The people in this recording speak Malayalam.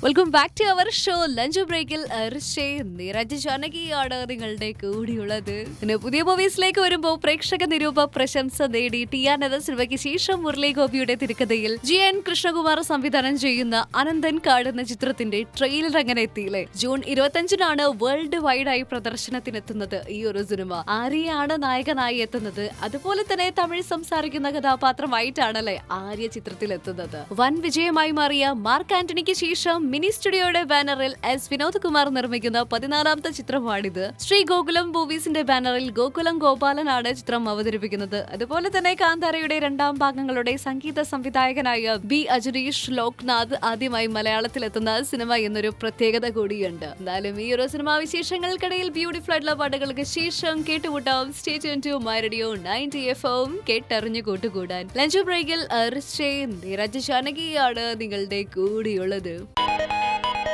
welcome back to our show lunch ബ്രേക്കിൽ അർഷേ നിരജ് ജാനകിയാണ് നിങ്ങളുടെ കൂടിയുള്ളത് പിന്നെ പുതിയ മൂവീസിലേക്ക് വരുമ്പോൾ പ്രേക്ഷക നിരൂപ പ്രശംസ നേടി ടി ആർ എന്ന സിനിമയ്ക്ക് ശേഷം മുരളി ഗോപിയുടെ തിരക്കഥയിൽ ജി എൻ കൃഷ്ണകുമാർ സംവിധാനം ചെയ്യുന്ന അനന്തൻ കാട് എന്ന ചിത്രത്തിന്റെ ട്രെയിലർ അങ്ങനെ എത്തിയില്ലേ ജൂൺ ഇരുപത്തഞ്ചിനാണ് വേൾഡ് വൈഡ് ആയി പ്രദർശനത്തിനെത്തുന്നത് ഈ ഒരു സിനിമ ആര്യയാണ് നായകനായി എത്തുന്നത് അതുപോലെ തന്നെ തമിഴ് സംസാരിക്കുന്ന കഥാപാത്രമായിട്ടാണല്ലേ ആര്യ ചിത്രത്തിൽ എത്തുന്നത് വൻ വിജയമായി മാറിയ മാർക്ക് ആന്റണിക്ക് ശേഷം മിനി സ്റ്റുഡിയോയുടെ ബാനറിൽ എസ് വിനോദ് കുമാർ നിർമ്മിക്കുന്ന പതിനാലാമത്തെ ചിത്രമാണിത് ശ്രീ ഗോകുലം മൂവീസിന്റെ ബാനറിൽ ഗോകുലം ഗോപാലനാണ് ചിത്രം അവതരിപ്പിക്കുന്നത് അതുപോലെ തന്നെ കാന്താരയുടെ രണ്ടാം ഭാഗങ്ങളുടെ സംഗീത സംവിധായകനായ ബി അജരീഷ് ലോക്നാഥ് ആദ്യമായി മലയാളത്തിലെത്തുന്ന സിനിമ എന്നൊരു പ്രത്യേകത കൂടിയുണ്ട് എന്നാലും ഈ ഒരു സിനിമാ വിശേഷങ്ങൾക്കിടയിൽ ബ്യൂട്ടിഫുൾ ആയിട്ടുള്ള പാട്ടുകൾക്ക് ശേഷം കേട്ടുമുട്ടാം stay to my radio ninety F M കേട്ടറിഞ്ഞു കൂട്ടുകൂടാൻ ലഞ്ച് ബ്രേക്കിൽ അർച്ചേ നിരജ് ജാനകിയാണ് നിങ്ങളുടെ കൂടിയുള്ളത്